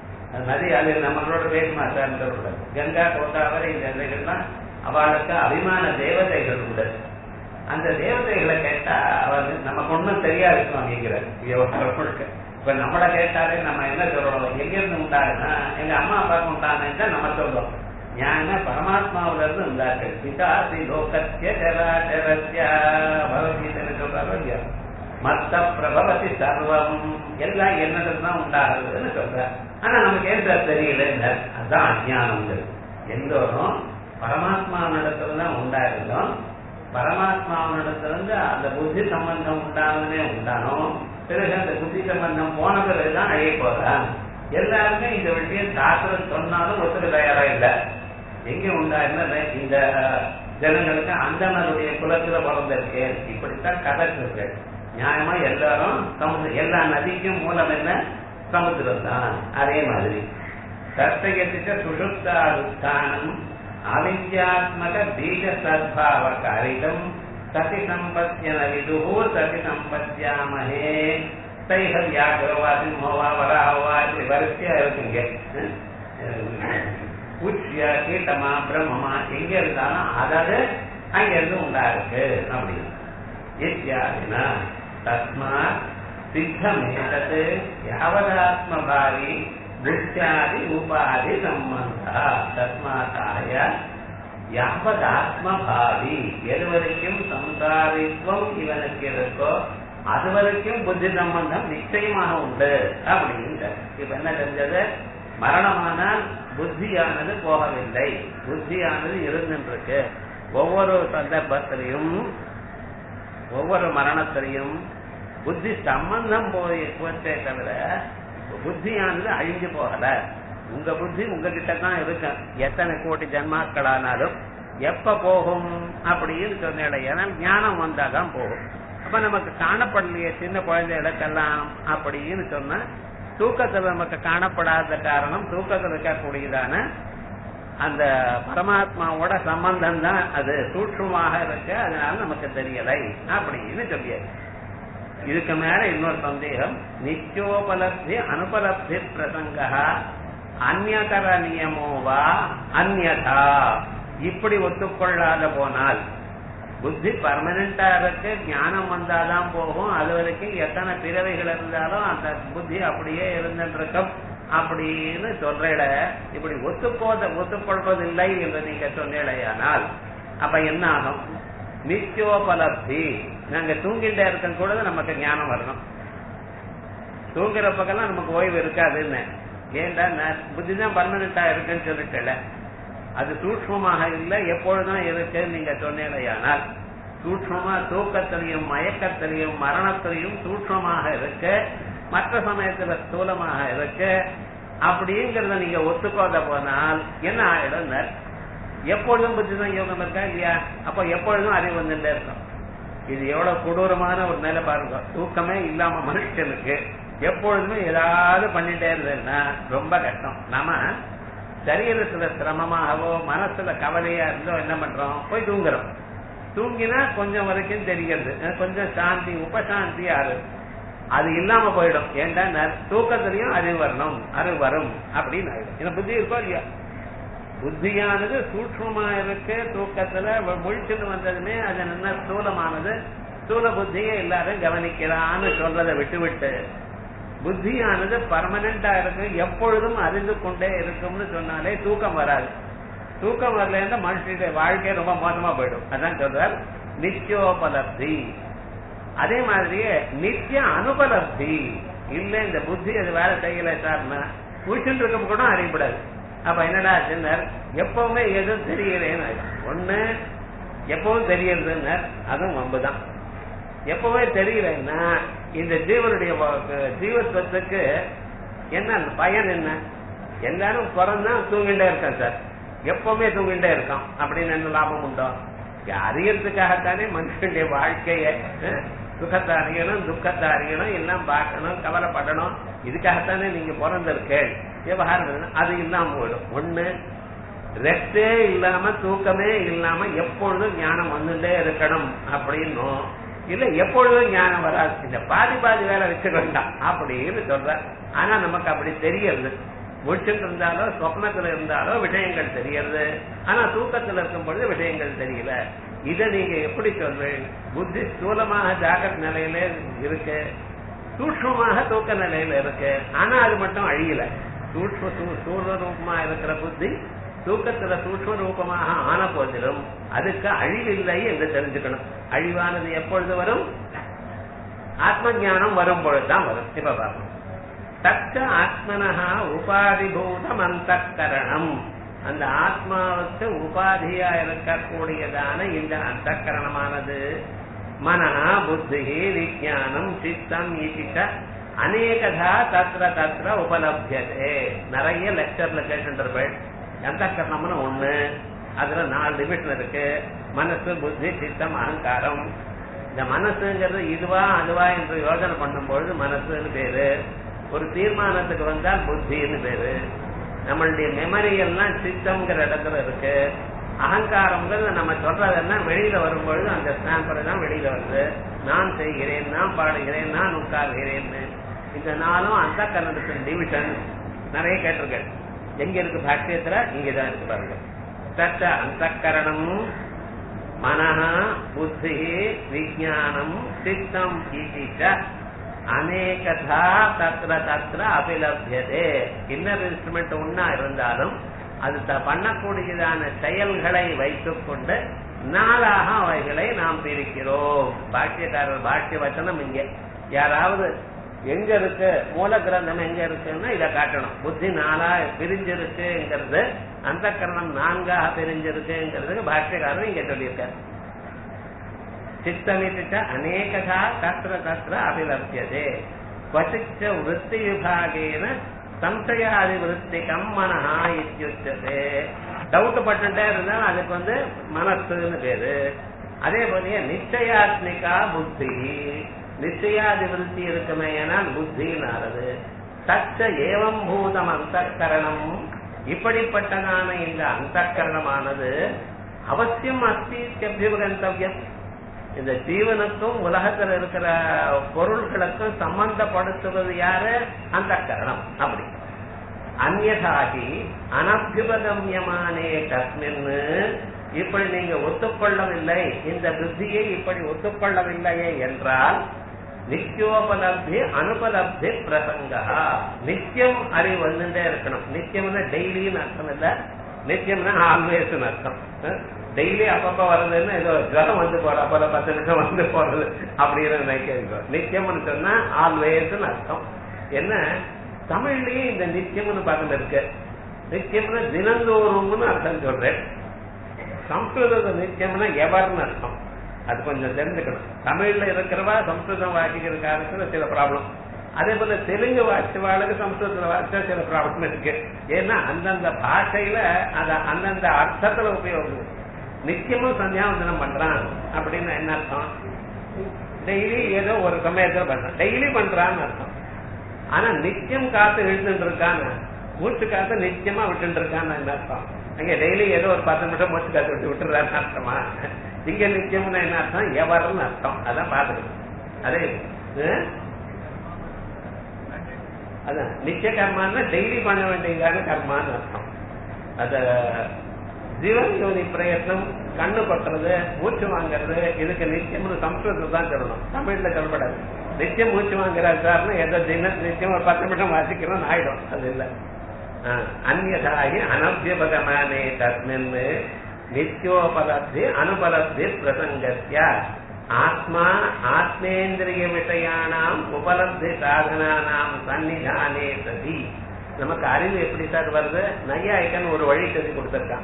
நதி அது நம்மளோட பேசுமா சார் கங்கா கோதாவரி இந்த நதிகள்லாம் அவளுக்கு அபிமான தேவதைகள் உண்டு அந்த தேவதைகளை கேட்டா அவர் நமக்கு ஒண்ணும் தெரியாது அப்படிங்கிறார் முழுக்க இப்ப நம்மள கேட்டாலே நம்ம என்ன சொல்றோம் எங்க இருந்து உண்டாருன்னா எங்க அம்மா அப்பாவுக்கு உண்டானு நம்ம சொல்றோம் ஞான பரமாத்மாவில இருந்து உண்டார்கள் பிதாசி லோகத்திய ஜராச்சரஸ்ய பகவத்கீதை சொல்றாரோ இல்லையா மத்த பிரபவதி சர்வம் எல்லாம் என்னதான் உண்டாகுதுன்னு சொல்ற ஆனா நமக்கு ஏன் சார் தெரியல அதுதான் அஜானங்கள் எல்லோரும் பரமாத்மாவினிடத்துல தான் உண்டாயிருந்தோம் பரமாத்மாவினிடத்திலிருந்து அந்த புத்தி சம்பந்தம் உண்டானதுனே உண்டானோம் பிறகு அந்த புத்தி சம்பந்தம் போன பிறகுதான் அழிய போறான் எல்லாருமே இந்த விஷயம் சாஸ்திரம் சொன்னாலும் ஒருத்தர் தயாரா இல்லை எங்க உண்டாயிருந்த இந்த ஜனங்களுக்கு அந்தனருடைய குலத்துல பிறந்திருக்கு இப்படித்தான் கதை இருக்கு நியாயமா எல்லாரும் சமுதிரம் எல்லா நதிக்கும் மூலம் என்ன சமுத்திரம் தான் அதே மாதிரி சர்த்தகத்திட்ட சுஷுப்தானுஷ்டானம் அவித்யாத்மக பீஜ சத்பாவ காரிதம் சதி சம்பத்தியன விதுஹோ சதி சம்பத்தியாமஹே தைஹ வியாகரவா சிம்மவா வராவா இப்படி வரிசையா இருக்குங்க உச்சியா கீட்டமா பிரம்மமா எங்க இருந்தாலும் அதாவது அங்க இருந்து உண்டா இருக்கு அப்படின்னு இத்தியாதினா தஸ்மாத் சித்தமேதத் யாவதாத்மபாவி புத்தியாதி உபாதி சம்பந்த தஸ்மாத்தாய யாவதாத்மபாவி எது வரைக்கும் சம்சாரித்துவம் இவனுக்கு இருக்கோ அது வரைக்கும் புத்தி சம்பந்தம் நிச்சயமாக உண்டு அப்படிங்கிற இப்ப என்ன தெரிஞ்சது மரணமானால் புத்தியானது போகவில்லை புத்தியானது இருந்துருக்கு ஒவ்வொரு சந்தர்ப்பத்திலையும் ஒவ்வொரு மரணத்திலையும் புத்தி சம்பந்தம் போய் போச்சே தவிர புத்தியானது அழிஞ்சு போகல உங்க புத்தி உங்ககிட்ட தான் இருக்கு எத்தனை கோடி ஜன்மாக்களானாலும் எப்ப போகும் அப்படின்னு சொன்னேன் ஏன்னா ஞானம் வந்தாதான் போகும் அப்ப நமக்கு காணப்படலையே சின்ன குழந்தைகளுக்கெல்லாம் அப்படின்னு சொன்னா தூக்கத்துல நமக்கு காணப்படாத காரணம் தூக்கத்தில் இருக்கக்கூடியதான அந்த பரமாத்மாவோட சம்பந்தம் தான் அது சூட்சமாக இருக்கு அதனால நமக்கு தெரியலை அப்படின்னு சொல்லியாச்சு இதுக்கு மேல இன்னொரு சந்தேகம் நிச்சயோபலப்தி அனுபலப்தி பிரசங்க அந்நதர நியமோவா அந்நதா இப்படி ஒத்துக்கொள்ளாத போனால் புத்தி பர்மனண்டா இருக்கு ஞானம் வந்தாதான் போகும் அது வரைக்கும் எத்தனை பிறவைகள் இருந்தாலும் அந்த புத்தி அப்படியே இருந்துருக்கும் அப்படின்னு சொல்றேட இப்படி ஒத்துப்போத ஒத்துக்கொள்வதில்லை என்று நீங்க சொன்னீடையானால் அப்ப என்ன ஆகும் நிச்சயோபலப்தி நாங்க தூங்கிட்டே இருக்கும் கூட நமக்கு ஞானம் வரணும் தூங்குறப்பக்கெல்லாம் நமக்கு ஓய்வு இருக்காதுன்னு ஏன்டா புத்தி தான் பர்மனண்டா இருக்குன்னு சொல்லிட்டல அது சூட்சமாக இல்லை எப்பொழுதும் இருக்குன்னு நீங்க சொன்னீடையானால் சூட்சமா தூக்கத்திலையும் மயக்கத்திலையும் மரணத்திலையும் சூட்சமாக இருக்கு மற்ற சமயத்துல ஸ்தூலமாக இருக்கு அப்படிங்கறத நீங்க ஒத்துக்கோத போனால் என்ன ஆயிடும் எப்பொழுதும் புத்தி தான் யோகம் இருக்கா இல்லையா அப்ப எப்பொழுதும் அறிவு வந்துட்டே இருக்கும் இது எவ்வளவு கொடூரமான ஒரு நிலை பாருங்க தூக்கமே இல்லாம மனுஷனுக்கு எப்பொழுதுமே ஏதாவது பண்ணிட்டே இருந்ததுன்னா ரொம்ப கஷ்டம் நாம சரீரத்துல சிரமமாகவோ மனசுல கவலையா இருந்தோ என்ன பண்றோம் போய் தூங்குறோம் தூங்கினா கொஞ்சம் வரைக்கும் தெரிகிறது கொஞ்சம் சாந்தி உபசாந்தி ஆறு அது இல்லாம போயிடும் ஏன்டா தூக்கத்திலையும் அறிவு வரணும் அறிவு வரும் அப்படின்னு ஆயிடும் ஏன்னா புத்தி இருக்கோ இல்லையா புத்தியானது சூட்சமா இருக்கு தூக்கத்துல முழிச்சுன்னு வந்ததுமே அது என்ன ஸ்தூலமானது ஸ்தூல புத்தியே எல்லாரும் கவனிக்கிறான்னு சொல்றதை விட்டு விட்டு புத்தியானது பர்மனண்டா இருக்கு எப்பொழுதும் அறிந்து கொண்டே இருக்கும்னு சொன்னாலே தூக்கம் வராது தூக்கம் வரலன்னா மனுஷனுடைய வாழ்க்கை ரொம்ப மோசமா போயிடும் அதான் சொல்றார் நிச்சயோபலப்தி அதே மாதிரியே நித்திய அனுபலப்தி இல்ல இந்த புத்தி அது வேலை செய்யல சார்னா முடிச்சுட்டு இருக்க கூட அறியப்படாது அப்ப என்னடா ஆச்சுன்னார் எப்பவுமே எதுவும் தெரியலேன்னு ஒண்ணு எப்பவும் தெரியறதுன்னு அதுவும் வம்புதான் எப்பவுமே தெரியலன்னா இந்த ஜீவனுடைய ஜீவத்துவத்துக்கு என்ன பயன் என்ன எல்லாரும் பிறந்தா தூங்கிட்டே இருக்கான் சார் எப்பவுமே தூங்கிட்டே இருக்கான் அப்படின்னு என்ன லாபம் உண்டோ அறியறதுக்காகத்தானே மனுஷனுடைய வாழ்க்கைய சுகத்தை அறியணும் துக்கத்தை அறியணும் எல்லாம் பார்க்கணும் கவலைப்படணும் இதுக்காகத்தானே நீங்க பிறந்திருக்கேள் விவகாரம் அது இல்லாம போயிடும் ஒண்ணு ரெஸ்டே இல்லாம தூக்கமே இல்லாம எப்பொழுதும் ஞானம் வந்துட்டே இருக்கணும் அப்படின்னும் இல்ல எப்பொழுதும் ஞானம் வராது இந்த பாதி பாதி வேலை வச்சுக்க வேண்டாம் அப்படின்னு சொல்ற ஆனா நமக்கு அப்படி தெரியறது முடிச்சுட்டு இருந்தாலோ சொப்னத்துல இருந்தாலோ விஷயங்கள் தெரியறது ஆனா தூக்கத்துல இருக்கும் பொழுது விஷயங்கள் தெரியல இத நீங்க எப்படி சொல்றீங்க புத்தி ஸ்தூலமாக ஜாகிரத் நிலையில இருக்கு சூட்சமாக தூக்க நிலையில இருக்கு ஆனா அது மட்டும் அழியல சூட்ச சூழ்நிலை ரூபமா இருக்கிற புத்தி தூக்கத்துல சூட்ச ரூபமாக ஆன போதிலும் அதுக்கு அழிவில்லை என்று தெரிஞ்சுக்கணும் அழிவானது எப்பொழுது வரும் ஆத்ம ஞானம் வரும் பொழுதுதான் வரும் இப்ப பாருங்க தக்க ஆத்மனஹா உபாதிபூதம் அந்த கரணம் அந்த ஆத்மாவுக்கு உபாதியா இருக்கக்கூடியதான இந்த அந்த கரணமானது மனஹா புத்தி விஜயானம் சித்தம் ஈசிட்ட அநேகதா தத்ர தத்ர உபலபியதே நிறைய லெக்சர்ல கேட்டுருப்பேன் எந்த கரணம்னு ஒண்ணு அதுல நாலு டிவிஷன் இருக்கு மனசு புத்தி சித்தம் அகங்காரம் இந்த மனசுங்கிறது இதுவா அதுவா என்று யோசனை பண்ணும்பொழுது மனசுன்னு பேரு ஒரு தீர்மானத்துக்கு வந்தால் புத்தின்னு பேரு நம்மளுடைய மெமரி எல்லாம் சித்தம்ங்கிற இடத்துல இருக்கு அகங்காரம்ங்கிறது நம்ம சொல்றதெல்லாம் வெளியில வரும்பொழுது அந்த ஸ்டாம்பர் தான் வெளியில வருது நான் செய்கிறேன் நான் பாடுகிறேன் நான் உட்கார்கிறேன்னு இந்த நாளும் அந்த கன்னடத்தின் டிவிஷன் நிறைய கேட்டிருக்கேன் எங்க இருக்கு பாஷ்யத்துல இங்கதான் இருக்கு பாருங்க தத்த அந்த கரணம் மனஹா புத்தி விஜயானம் சித்தம் ஈசிச்ச அநேகதா தத்ர தத்ர அபிலபியதே இன்னர் இன்ஸ்ட்ருமெண்ட் ஒன்னா இருந்தாலும் அது பண்ணக்கூடியதான செயல்களை வைத்துக் கொண்டு நாளாக அவைகளை நாம் பிரிக்கிறோம் பாஷ்யக்காரர் பாஷ்ய வச்சனம் இங்க யாராவது எங்க இருக்கு மூல கிரந்தம் எங்க இருக்குன்னா இத காட்டணும் புத்தி நாளா பிரிஞ்சிருக்குங்கிறது அந்த கரணம் நான்காக பிரிஞ்சிருக்குங்கிறதுக்கு பாஷ்யக்காரர் இங்க சொல்லியிருக்காரு சித்தமிதி ச அநேகதா தத்ர தத்ர அபிலப்யதே क्वचिच्च वृत्तिविभागेन சம்சயாதிவிருத்திகம் மனஹா இத்தியுச்சதே டவுட் பட்டுட்டே இருந்தா அதுக்கு வந்து மனசுன்னு பேரு அதே போலயே நிச்சயாத்மிகா புத்தி நிச்சயாதி விருத்தி இருக்குமே ஏனால் புத்தினானது தச்ச ஏவம் பூதம் அந்தக்கரணம் இப்படிப்பட்டதான இந்த அந்தக்கரணமானது அவசியம் அஸ்தி அபியுகந்தவியம் இந்த ஜீவனுக்கும் உலகத்தில் இருக்கிற பொருள்களுக்கும் சம்பந்தப்படுத்துவது யாரு அந்த கரணம் அப்படி அந்நதாகி அனபியுபகமியமானே கஸ்மின் இப்படி நீங்க ஒத்துக்கொள்ளவில்லை இந்த புத்தியை இப்படி ஒத்துக்கொள்ளவில்லையே என்றால் நித்தியோபலப்தி அனுபலப்தி பிரசங்கா நித்தியம் அறிவு வந்துட்டே இருக்கணும் நித்தியம்னா டெய்லின்னு அர்த்தம் இல்ல நித்தியம்னா ஆல்வேஸ் அர்த்தம் டெய்லி அப்பப்ப வருதுன்னு ஏதோ ஜுரம் வந்து போற அப்பல பத்து நிமிஷம் வந்து போறது அப்படின்னு நினைக்கிறோம் நித்தியம்னு சொன்னா ஆல்வேஸ்னு அர்த்தம் என்ன தமிழ்லயும் இந்த நித்தியம்னு பார்க்கல இருக்கு நித்தியம்னா தினந்தோறும்னு அர்த்தம் சொல்றேன் சம்ஸ்கிருத நித்தியம்னா எவர்னு அர்த்தம் அது கொஞ்சம் தெரிஞ்சுக்கணும் தமிழ்ல இருக்கிறவா சம்ஸ்கிருதம் வாசிக்கிறதுக்காக சில ப்ராப்ளம் அதே போல தெலுங்கு வாசிச்சவாளுக்கு சம்ஸ்கிருதத்துல வாசிச்சா சில ப்ராப்ளம் இருக்கு ஏன்னா அந்தந்த பாஷையில அத அந்தந்த அர்த்தத்துல உபயோகம் நிச்சயமும் சந்தியாவந்தனம் பண்றான் அப்படின்னு என்ன அர்த்தம் டெய்லி ஏதோ ஒரு சமயத்துல பண்றான் டெய்லி பண்றான்னு அர்த்தம் ஆனா நித்தியம் காத்து இழுத்துட்டு இருக்கான்னு மூச்சு காத்து நிச்சயமா விட்டுட்டு இருக்கான்னு என்ன அர்த்தம் அங்க டெய்லி ஏதோ ஒரு பத்து நிமிஷம் மூச்சு காத்து விட்டு விட்டுறான்னு அர்த்தமா இங்க நித்தியம்னா என்ன அர்த்தம் எவருன்னு அர்த்தம் அதான் பாத்துக்கணும் அதே அதான் நித்திய கர்மான்னா டெய்லி பண்ண வேண்டியதான கர்மான்னு அர்த்தம் அத ஜீவன் யோனி பிரயத்னம் கண்ணு கொட்டுறது மூச்சு வாங்குறது இதுக்கு நித்தியம்னு சம்ஸ்கிருதம் தான் சொல்லணும் தமிழ்ல சொல்லப்படாது நித்தியம் மூச்சு வாங்குறாரு சார்னு எதோ தின நித்தியம் ஒரு பத்து நிமிஷம் வாசிக்கிறோம் ஆயிடும் அது இல்ல அந்நதாகி அனபியபகமானே தஸ்மின் நித்தியோபலப்தி அனுபலப்தி பிரசங்கத்திய ஆத்மா ஆத்மேந்திரிய விஷயானாம் உபலப்தி சாதனானாம் சன்னிதானே சதி நமக்கு அறிவு எப்படி சார் வருது நையாய்க்கன் ஒரு வழி சொல்லி கொடுத்திருக்கான்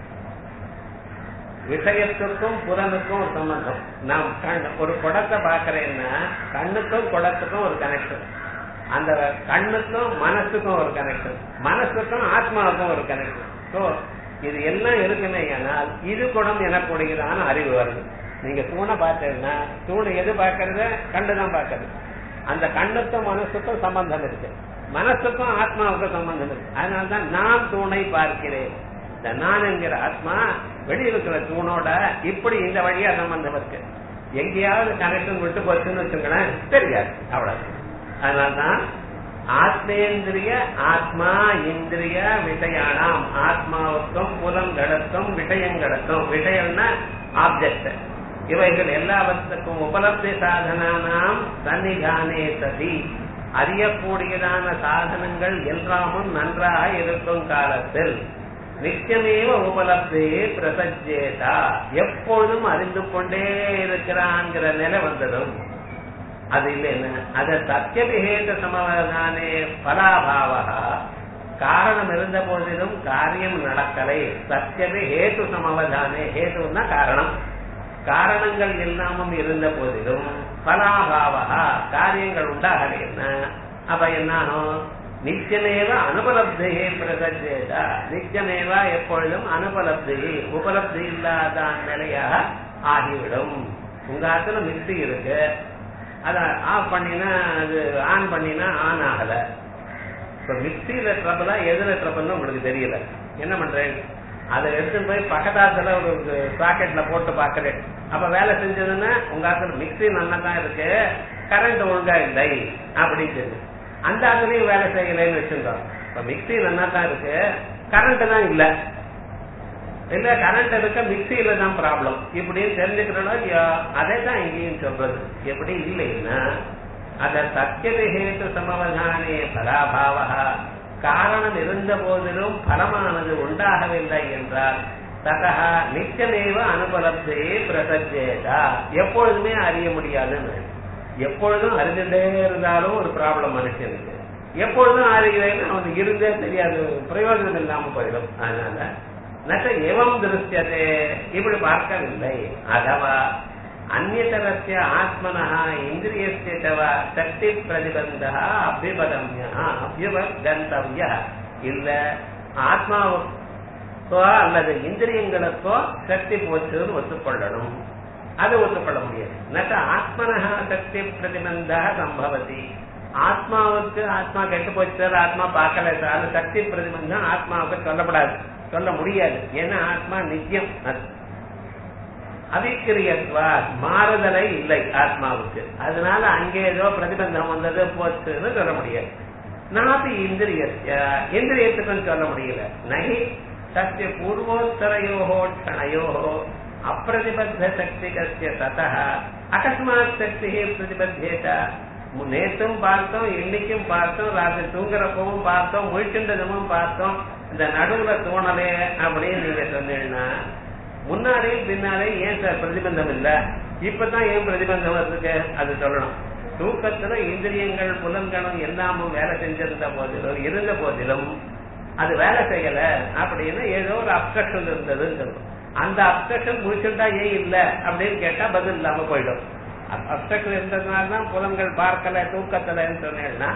விஷயத்துக்கும் புலனுக்கும் ஒரு சம்பந்தம் நாம் கண் ஒரு குடத்தை பாக்குறேன்னா கண்ணுக்கும் குடத்துக்கும் ஒரு கனெக்ஷன் அந்த கண்ணுக்கும் மனசுக்கும் ஒரு கனெக்ஷன் மனசுக்கும் ஆத்மாவுக்கும் ஒரு கனெக்ஷன் ஸோ இது எல்லாம் இருக்குமே ஆனால் இது குடம் எனக்கூடியதான அறிவு வருது நீங்க தூணை பார்த்தீங்கன்னா தூணை எது பார்க்கறது கண்டுதான் பார்க்கறது அந்த கண்ணுக்கும் மனசுக்கும் சம்பந்தம் இருக்கு மனசுக்கும் ஆத்மாவுக்கும் சம்பந்தம் இருக்கு அதனால்தான் நான் தூணை பார்க்கிறேன் இந்த நான் என்கிற ஆத்மா வெளியிருக்கிற தூணோட இப்படி இந்த வழியா சம்பந்தம் இருக்கு எங்கேயாவது கனெக்ஷன் விட்டு போச்சுன்னு வச்சுங்களேன் தெரியாது அவ்வளவு அதனால்தான் ஆத்மேந்திரிய ஆத்மா இந்திரிய விஷயானாம் ஆத்மாவுக்கும் புலங்களுக்கும் விஷயங்களுக்கும் விஷயம்னா ஆப்ஜெக்ட் இவைகள் எல்லாவற்றுக்கும் உபலப்தி சாதனானாம் சன்னிதானே சதி அறியக்கூடியதான சாதனங்கள் எல்லாமும் நன்றாக இருக்கும் காலத்தில் நிச்சயமேவ உபலப்தியே பிரசஜேதா எப்பொழுதும் அறிந்து கொண்டே இருக்கிறான்கிற நிலை வந்ததும் அது இல்லைன்னு அது சத்தியபிஹேத சமவதானே பலாபாவா காரணம் இருந்த போதிலும் காரியம் நடக்கலை சத்தியமே ஹேத்து சமவதானே ஹேதுன்னா காரணம் காரணங்கள் இல்லாமல் இருந்த போதிலும் பலாபாவா காரியங்கள் உண்டாகலைன்னா அப்ப என்னாகும் நித்தியமேவ அனுபலப்தியே பிரசஜேதா நித்தியமேவா எப்பொழுதும் அனுபலப்தி உபலப்தி இல்லாத நிலையாக ஆகிவிடும் உங்க ஆத்துல மிக்சி இருக்கு அத ஆஃப் பண்ணினா அது ஆன் பண்ணினா ஆன் ஆகல இப்ப மிக்சியில ட்ரபிளா எதுல ட்ரபிள்னு உங்களுக்கு தெரியல என்ன பண்றேன் அதை எடுத்துட்டு போய் பக்கத்தாத்துல ஒரு சாக்கெட்ல போட்டு பாக்குறேன் அப்ப வேலை செஞ்சதுன்னா உங்க ஆத்துல மிக்சி நல்லா தான் இருக்கு கரண்ட் ஒழுங்கா இல்லை அப்படின்னு சொல்லி அந்த ஆத்துலயும் வேலை செய்யலைன்னு வச்சிருந்தோம் இப்ப மிக்சி நல்லா தான் இருக்கு கரண்ட் தான் இல்ல இல்ல கரண்ட் இருக்க மிக்சியில தான் ப்ராப்ளம் இப்படின்னு தெரிஞ்சுக்கிறோம் அதே தான் இங்கேயும் சொல்றது எப்படி இல்லைன்னா அத சத்தியஹேத்து சமவதானே பலாபாவா காரணம் இருந்த போதிலும் பலமானது உண்டாகவில்லை என்றால் ததா நிச்சயமேவ அனுபலப்தியே பிரசஜேதா எப்பொழுதுமே அறிய முடியாதுன்னு எப்பொழுதும் அறிஞ்சுட்டே இருந்தாலும் ஒரு ப்ராப்ளம் மனுஷனுக்கு எப்பொழுதும் அறிகிறேன்னு அவனுக்கு இருந்தே தெரியாது பிரயோஜனம் இல்லாம போயிடும் அதனால நட்ட எவம் திருஷ்யதே இப்படி பார்க்கவில்லை அதவா अन्यतरस्य आत्मनः इन्द्रियस्य च वा शक्तिप्रतिबन्धः अभ्युपगम्यः அபியுபகந்தவிய இல்ல ஆத்மாவுக்கோ அல்லது இந்திரியங்களுக்கோ சக்தி போச்சுன்னு ஒத்துக்கொள்ளணும் அது ஒத்துக்கொள்ள முடியாது நட்ட ஆத்மனஹ சக்தி பிரதிபந்தா சம்பவதி ஆத்மாவுக்கு ஆத்மா கெட்டு போச்சு சார் ஆத்மா பார்க்கல சார் அது சக்தி பிரதிபந்தம் ஆத்மாவுக்கு சொல்லப்படாது சொல்ல முடியாது ஏன்னா ஆத்மா நித்தியம் அது அவிக்கிரியத்வா மாறுதலை இல்லை ஆத்மாவுக்கு அதனால அங்கே ஏதோ பிரதிபந்தம் வந்தது போச்சுன்னு சொல்ல முடியாது நாபி இந்திரிய இந்திரியத்துக்கும் சொல்ல முடியல நகி சத்திய பூர்வோத்தரையோகோ க்ஷணயோகோ அப்பிரதிபத்த சக்தி கசிய தத அகஸ்மாத் சக்தி பிரதிபத்தேத நேற்றும் பார்த்தோம் இன்னைக்கும் பார்த்தோம் ராத்திரி தூங்குறப்பவும் பார்த்தோம் முழிச்சுண்டதுமும் பார்த்தோம் இந்த நடுவுல தோணலே அப்படின்னு நீங்க சொன்னீங்கன்னா முன்னாடியும் பின்னாலே ஏன் சார் பிரதிபந்தம் இல்ல இப்பதான் ஏன் பிரதிபந்தம் இருக்கு அது சொல்லணும் தூக்கத்துல இந்திரியங்கள் புலன்களும் எல்லாமும் வேலை செஞ்சிருந்த போதிலும் இருந்த போதிலும் அது வேலை செய்யல அப்படின்னு ஏதோ ஒரு அப்சக்ஷன் இருந்ததுன்னு சொல்லணும் அந்த அப்சக்ஷன் முடிச்சுட்டா ஏன் இல்ல அப்படின்னு கேட்டா பதில் இல்லாம போயிடும் அப்சக்ஷன் இருந்ததுனாலதான் புலன்கள் பார்க்கல தூக்கத்துலன்னு சொன்னேன்னா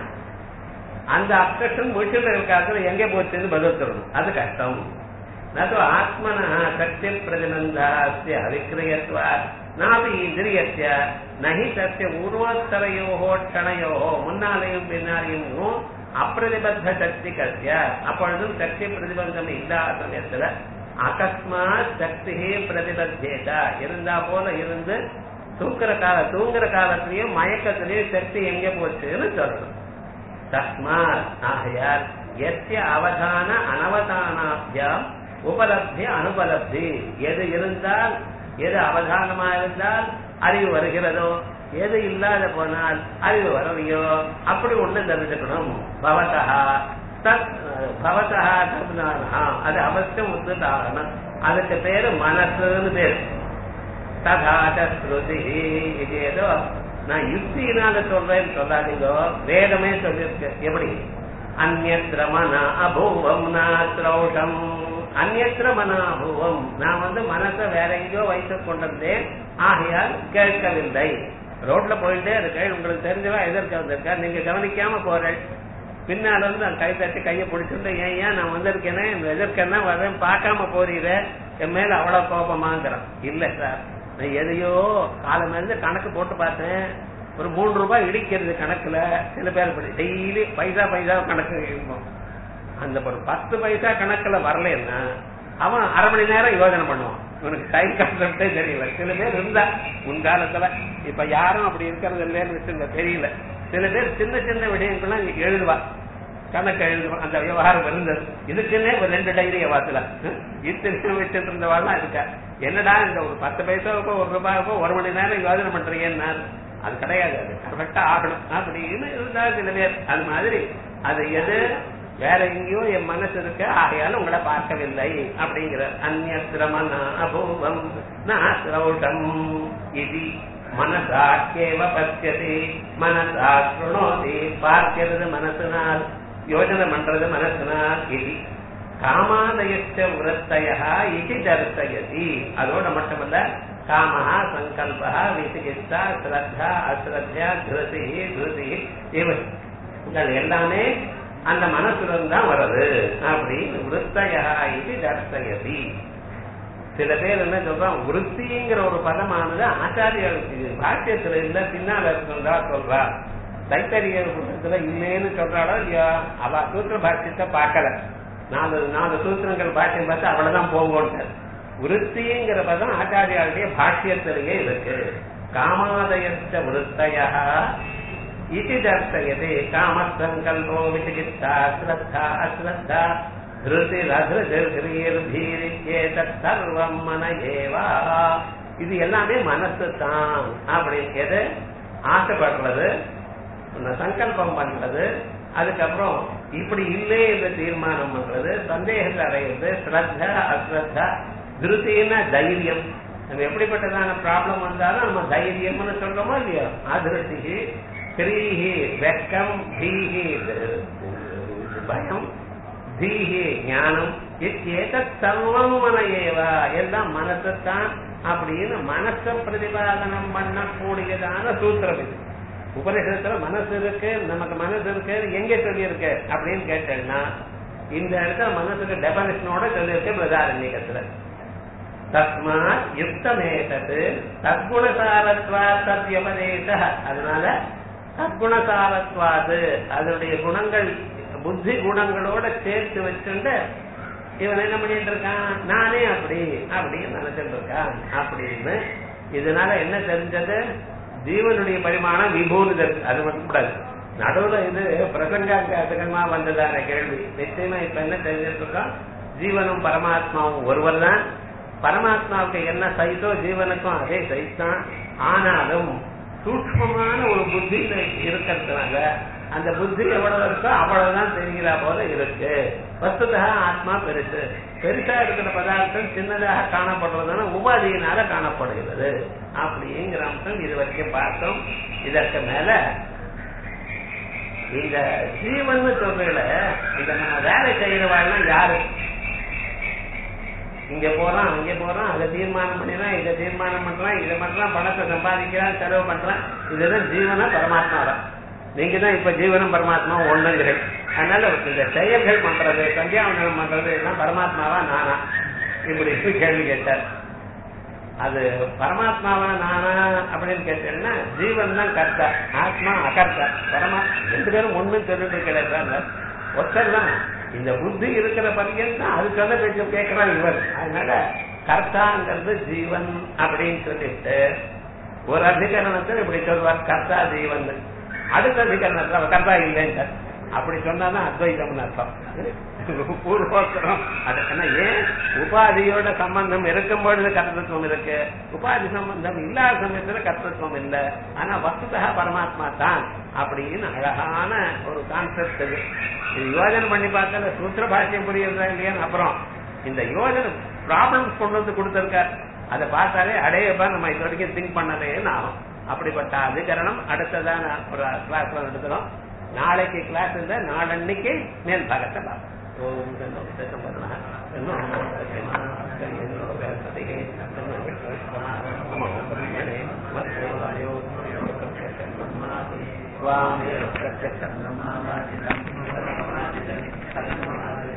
அந்த அப்சக்ஷன் முடிச்சுட்டு இருக்காது எங்கே போச்சுன்னு பதில் சொல்லணும் அது கஷ்டம் நது ஆத்மன சத்திய பிரதிபந்தா அஸ்ய அவிக்கிரியத்வா நாபி இந்திரியஸ்ய நகி சத்திய உருவத்தரையோகோ க்ஷணையோகோ முன்னாலேயும் பின்னாலேயும் அப்பிரதிபத்த சக்தி கசிய அப்பொழுதும் சக்தி பிரதிபந்தம் இல்லாத சமயத்துல அகஸ்மாத் சக்தி பிரதிபத்தேதா இருந்தா போல இருந்து தூங்குற கால தூங்குற காலத்திலயும் மயக்கத்திலயும் சக்தி எங்க போச்சுன்னு சொல்லணும் தஸ்மாத் ஆகையால் எஸ்ய அவதான அனவதானாபியாம் உபலப்தி அனுபலப்தி எது இருந்தால் எது அவதானமா இருந்தால் அறிவு வருகிறதோ எது இல்லாத போனால் அறிவு வரலையோ அப்படி ஒண்ணு தெரிஞ்சுக்கணும் பவதா தத் பவதா தப்னானா அது அவசியம் ஒத்துதாகணும் அதுக்கு பேரு மனசுன்னு பேரு ததாச்ச ஸ்ருதி இது ஏதோ நான் யுக்தியினால சொல்றேன்னு சொல்லாதீங்க வேதமே சொல்லியிருக்கு எப்படி அந்நத்திர மன அபூவம் நாத்திரௌஷம் அந்நத்திர மன அபூவம் நான் வந்து மனசை வேற எங்கேயோ வைத்துக் கொண்டிருந்தேன் ஆகையால் கேட்கவில்லை ரோட்ல போயிட்டே இருக்கேன் உங்களுக்கு தெரிஞ்சவா எதற்கு வந்திருக்கா நீங்க கவனிக்காம போறேன் பின்னால இருந்து நான் கை தட்டி கையை பிடிச்சிட்டு ஏன் ஏன் நான் வந்திருக்கேனே எதற்கென்னா வரேன் பார்க்காம போறீர என் மேல அவ்வளவு கோபமாங்கிறான் இல்ல சார் நான் எதையோ காலம் இருந்து கணக்கு போட்டு பார்த்தேன் ஒரு மூணு ரூபாய் இடிக்கிறது கணக்குல சில பேர் இப்படி டெய்லி பைசா பைசா கணக்கு இருக்கும் அந்த ஒரு பத்து பைசா கணக்குல வரலன்னா அவன் அரை மணி நேரம் யோசனை பண்ணுவான் இவனுக்கு டைம் கான்செப்டே தெரியல சில பேர் இருந்தா முன்காலத்துல இப்ப யாரும் அப்படி இருக்கிறது இல்லைன்னு வச்சுங்க தெரியல சில பேர் சின்ன சின்ன விடயங்கள்லாம் எழுதுவா கணக்கு எழுதுவான் அந்த விவகாரம் இருந்தது இதுக்குன்னே ஒரு ரெண்டு டைரிய வாசல இத்தனை வச்சுட்டு இருந்தவாள்லாம் இருக்கா என்னடா இந்த ஒரு பத்து பைசாவுக்கோ ஒரு ரூபாய்க்கோ ஒரு மணி நேரம் யோசனை பண்றீங்கன்னா அது கிடையாது அது கரெக்டா ஆகணும் அப்படின்னு இருந்தா சில பேர் அது மாதிரி அது எது வேற எங்கேயோ என் மனசு இருக்க ஆகையால உங்களை பார்க்கவில்லை அப்படிங்கிற அந்நியத்திரமன அபூவம் நாசிரௌஷம் இது மனசா கேவ பசியதி மனசா சுணோதி பார்க்கிறது மனசினால் யோஜனை பண்றது மனசினால் இது காமாதயச்ச விரத்தயா இது தர்சயதி அதோட மட்டுமல்ல காமஹா சங்கல்பா விசிகிச்சா ஸ்ரத்தா அஸ்ரத்தா திருதி திருதி இவர்கள் எல்லாமே அந்த மனசுல தான் வருது அப்படின்னு விருத்தையா இது தர்சயதி சில பேர் என்ன சொல்றான் விருத்திங்கிற ஒரு பதமானது ஆச்சாரியர்களுக்கு பாக்கியத்துல இல்ல பின்னால இருக்கிறதா சொல்றா தைத்தரிய புத்தகத்துல இல்லைன்னு சொல்றாளோ இல்லையா அவ சூத்திர பாக்கியத்தை பார்க்கல நாலு நாலு சூத்திரங்கள் பாக்கியம் பார்த்து அவ்வளவுதான் போங்கோன்ட்டு விருத்திங்கிற பதம் ஆச்சாரியாளுடைய பாஷ்யத்திலேயே இருக்கு காமாதயச்ச விருத்தையா இது தர்சயதே காமசங்கல்போ விசிகிச்சா ஸ்ரத்தா அஸ்ரத்தா சர்வம் மன ஏவா இது எல்லாமே மனசு தான் அப்படின்னு எது ஆசைப்படுறது சங்கல்பம் பண்றது அதுக்கப்புறம் இப்படி இல்லை என்று தீர்மானம் பண்றது சந்தேகத்தை அடையிறது ஸ்ரத்தா அஸ்ரத்தா திருத்தின்னா தைரியம் நம்ம எப்படிப்பட்டதான ப்ராப்ளம் வந்தாலும் நம்ம தைரியம்னு சொல்றோமோ இல்லையோ அதிருஷ்டி ஸ்ரீஹி வெக்கம் தீஹி பயம் தீஹி ஞானம் இத்தேத சர்வம் மன ஏவா எல்லாம் மனசுத்தான் அப்படின்னு மனச பிரதிபாதனம் பண்ணக்கூடியதான சூத்திரம் இது உபநிஷத்துல மனசு இருக்கு நமக்கு மனசு இருக்கு எங்க சொல்லி இருக்கு அப்படின்னு கேட்டேன்னா இந்த இடத்துல மனசுக்கு டெபனிஷனோட சொல்லியிருக்கு பிரதாரண்யத்துல தஸ்மாத் யுக்தமேதது தத்குணசாரத்வா தத்யபதேச அதனால தத்குணசாரத்வாது அதனுடைய குணங்கள் புத்தி குணங்களோட சேர்த்து வச்சுட்டு இவன் என்ன பண்ணிட்டு இருக்கான் நானே அப்படி அப்படின்னு நினைச்சிட்டு இருக்கான் அப்படின்னு இதனால என்ன தெரிஞ்சது ஜீவனுடைய பரிமாணம் விபூனு தெரிஞ்சு அது மட்டும் கூடாது நடுவுல இது பிரசங்காத்திகமா வந்ததான கேள்வி நிச்சயமா இப்ப என்ன தெரிஞ்சிட்டு இருக்கோம் ஜீவனும் பரமாத்மாவும் ஒருவர் தான் பரமாத்மாவுக்கு என்ன சைத்தோ ஜீவனுக்கும் அதே சைஸ் தான் ஆனாலும் சூக்மமான ஒரு புத்தி இருக்கிறதுனால அந்த புத்தி எவ்வளவு இருக்கோ அவ்வளவுதான் தெரிகிறா போல இருக்கு வஸ்துதா ஆத்மா பெருசு பெருசா இருக்கிற பதார்த்தம் சின்னதாக காணப்படுறதுன்னா உபாதியினால காணப்படுகிறது அப்படிங்கிற அம்சம் இது வரைக்கும் பார்த்தோம் இதற்கு மேல இந்த ஜீவன் சொல்றதுல இந்த நம்ம வேலை செய்யறவாள்லாம் யாரு இங்க போறான் அங்க போறான் அதை தீர்மானம் பண்ணிடலாம் இதை தீர்மானம் பண்றான் இதை பண்றான் பணத்தை சம்பாதிக்கிறான் செலவு பண்றான் இதுதான் ஜீவனா பரமாத்மா தான் நீங்க தான் இப்ப ஜீவனும் பரமாத்மா ஒண்ணுங்கிறேன் அதனால இந்த செயல்கள் பண்றது சந்தியாவந்தனம் பண்றது எல்லாம் பரமாத்மாவா நானா இப்படி கேள்வி கேட்டார் அது பரமாத்மாவா நானா அப்படின்னு கேட்டேன்னா ஜீவன் தான் கர்த்தா ஆத்மா அகர்த்தா பரமா ரெண்டு பேரும் ஒண்ணும் சொல்லிட்டு இருக்கிறாங்க ஒருத்தர் தான் இந்த புத்தி இருக்கிற பரியந்தான் அது சொல்ல பேச்சு கேட்கிறான் இவர் அதனால கர்த்தாங்கிறது ஜீவன் அப்படின்னு சொல்லிட்டு ஒரு அதிகரணத்தில் இப்படி சொல்வார் கர்த்தா ஜீவன் அடுத்த அதிகரணத்தில் அவர் கர்த்தா இல்லைன்னு அப்படி சொன்னாதான் அத்வைதம்னு அர்த்தம் பூர்வோத்தரம் அதுக்குன்னா ஏன் உபாதியோட சம்பந்தம் இருக்கும் பொழுது கர்த்தத்துவம் இருக்கு உபாதி சம்பந்தம் இல்லாத சமயத்துல கர்த்தத்துவம் இல்லை ஆனா வஸ்துதா பரமாத்மா தான் அப்படின்னு அழகான ஒரு கான்செப்ட் இது இது யோஜனை பண்ணி பார்த்தா சூத்திர பாஷ்யம் புரியுறதா இல்லையான்னு அப்புறம் இந்த யோஜனை ப்ராப்ளம்ஸ் கொண்டு வந்து கொடுத்திருக்கார் அதை பார்த்தாலே அடையப்பா நம்ம இது வரைக்கும் திங்க் பண்ணலையேன்னு ஆகும் அப்படிப்பட்ட அதிகரணம் அடுத்ததான் ஒரு கிளாஸ்ல நடத்துறோம் நாளைக்கு கிளாஸ் இல்ல நாளன்னைக்கு மேல் பாகத்தை பார்ப்போம் ஓம் தன்னோ சிதம்பரனா, தன்னோ கணபதியே, தன்னோ விஷ்ணுஷ்வரா, நமோ பிரம்மணே, நமஸ்தே வாயோ, சுவாமி பிரத்யக்ஷம் பிரம்மாவாதிதம், சர்வமாதிதம், சர்வமாதிதம்.